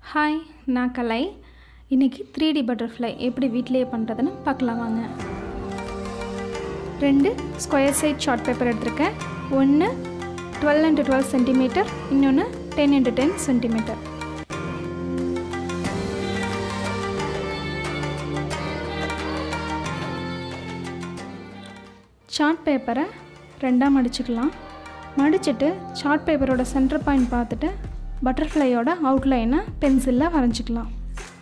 hi நான் கலை இன்றைக்கி three D butterfly எப்படி வீட்டிலேயே பண்ணுறதுன்னு பார்க்கலாம் வாங்க ரெண்டு ஸ்கொயர் சைட் ஷார்ட் பேப்பர் எடுத்திருக்கேன் ஒன்று டுவெல் இன்ட்டு டுவெல் சென்டிமீட்டர் இன்னொன்று ten into ten centimetre chart பேப்பரை ரெண்டாக மடிச்சுக்கலாம் மடிச்சுட்டு சார்ட் பேப்பரோட சென்டர் பாயிண்ட் பார்த்துட்டு பட்டர்ஃப்ளையோட அவுட்லைனை பென்சிலில் வரைஞ்சிக்கலாம்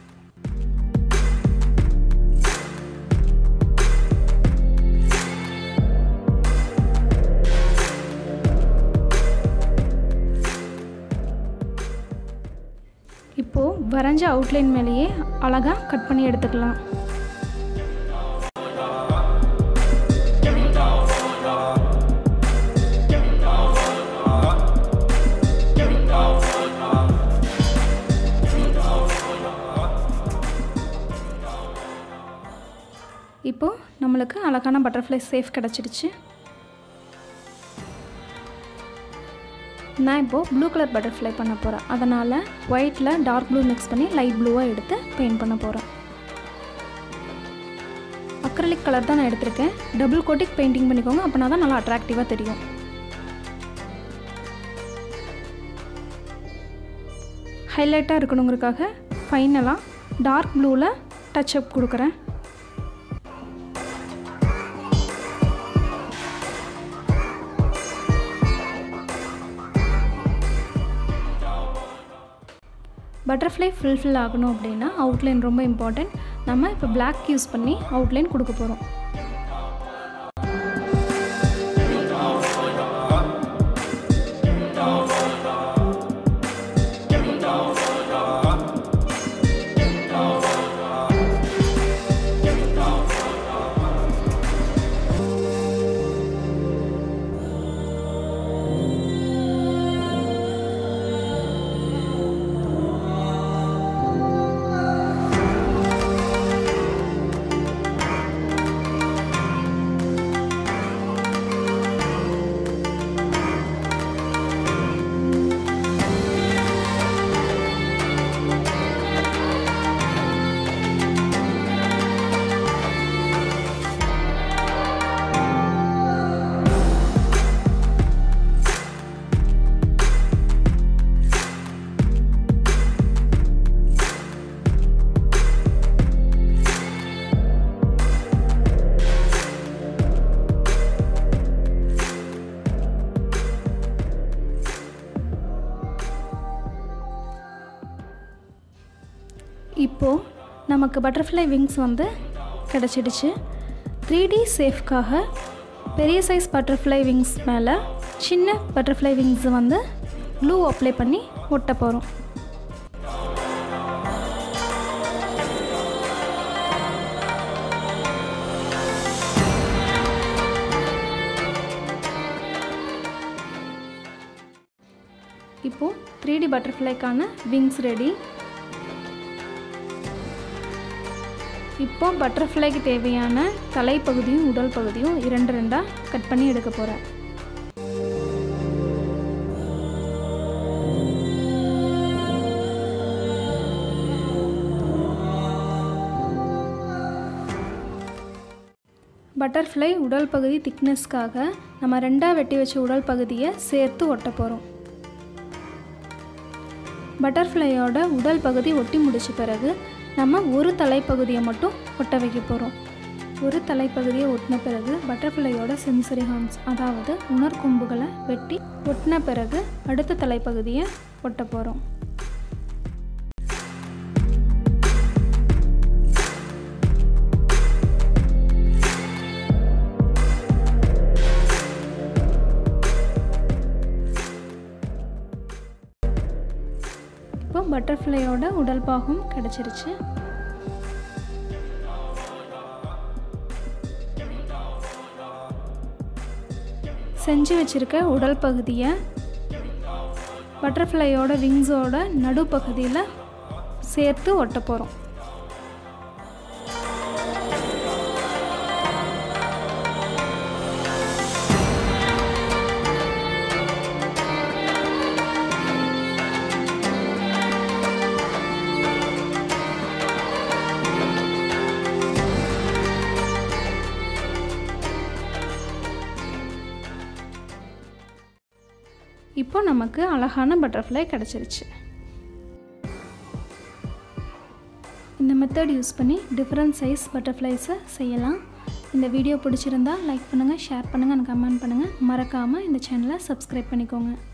இப்போது வரைஞ்ச அவுட்லைன் மேலேயே அழகாக கட் பண்ணி எடுத்துக்கலாம் இப்போது நம்மளுக்கு அழகான பட்டர்ஃப்ளை சேஃப் கிடச்சிடுச்சு நான் இப்போது ப்ளூ கலர் பட்டர்ஃப்ளை பண்ண போகிறேன் அதனால் ஒயிட்டில் டார்க் ப்ளூ மிக்ஸ் பண்ணி லைட் ப்ளூவாக எடுத்து பெயிண்ட் பண்ண போகிறேன் அக்ரலிக் கலர் தான் நான் எடுத்திருக்கேன் டபுள் கோட்டிக் பெயிண்டிங் பண்ணிக்கோங்க அப்படின்னா தான் நல்லா அட்ராக்டிவாக தெரியும் ஹைலைட்டாக இருக்கணுங்கிறதுக்காக ஃபைனலாக டார்க் ப்ளூவில் டச் அப் கொடுக்குறேன் பட்டர்ஃப்ளை ஃபுல்ஃபில் ஆகணும் அப்படின்னா அவுட்லைன் ரொம்ப இம்பார்ட்டண்ட் நம்ம இப்போ பிளாக் யூஸ் பண்ணி அவுட்லைன் கொடுக்க போகிறோம் இப்போது நமக்கு பட்டர்ஃப்ளை விங்ஸ் வந்து கிடச்சிடுச்சு த்ரீ டி சேஃப்காக பெரிய சைஸ் பட்டர்ஃப்ளை விங்ஸ் மேலே சின்ன பட்டர்ஃப்ளை விங்ஸ் வந்து க்ளூ அப்ளை பண்ணி ஒட்ட போகிறோம் இப்போது த்ரீ டி பட்டர்ஃப்ளைக்கான விங்ஸ் ரெடி இப்போ பட்டர்ஃப்ளைக்கு தேவையான தலைப்பகுதியும் உடல் பகுதியும் இரண்டு ரெண்டாக கட் பண்ணி எடுக்க போகிறேன் பட்டர்ஃப்ளை உடல் பகுதி திக்னஸ்க்காக நம்ம ரெண்டாக வெட்டி வச்ச உடல் பகுதியை சேர்த்து ஒட்ட போகிறோம் பட்டர்ஃப்ளையோட உடல் பகுதி ஒட்டி முடித்த பிறகு நம்ம ஒரு தலைப்பகுதியை மட்டும் ஒட்ட வைக்க போகிறோம் ஒரு தலைப்பகுதியை ஒட்டின பிறகு பட்டர்ஃப்ளையோட சென்சரி ஹார்ம்ஸ் அதாவது உணர்கொம்புகளை வெட்டி ஒட்டின பிறகு அடுத்த தலைப்பகுதியை ஒட்ட போகிறோம் இப்போ பட்டர்ஃப்ளையோட உடல் பாகம் கிடச்சிருச்சு செஞ்சு வச்சுருக்க உடல் பகுதியை பட்டர்ஃப்ளையோட விங்ஸோட நடுப்பகுதியில் சேர்த்து ஒட்ட போகிறோம் இப்போ நமக்கு அழகான பட்டர்ஃப்ளை கிடச்சிருச்சு இந்த மெத்தட் யூஸ் பண்ணி டிஃப்ரெண்ட் சைஸ் பட்டர்ஃப்ளைஸை செய்யலாம் இந்த வீடியோ பிடிச்சிருந்தா லைக் பண்ணுங்கள் ஷேர் பண்ணுங்கள் கமெண்ட் பண்ணுங்கள் மறக்காமல் இந்த சேனலை சப்ஸ்கிரைப் பண்ணிக்கோங்க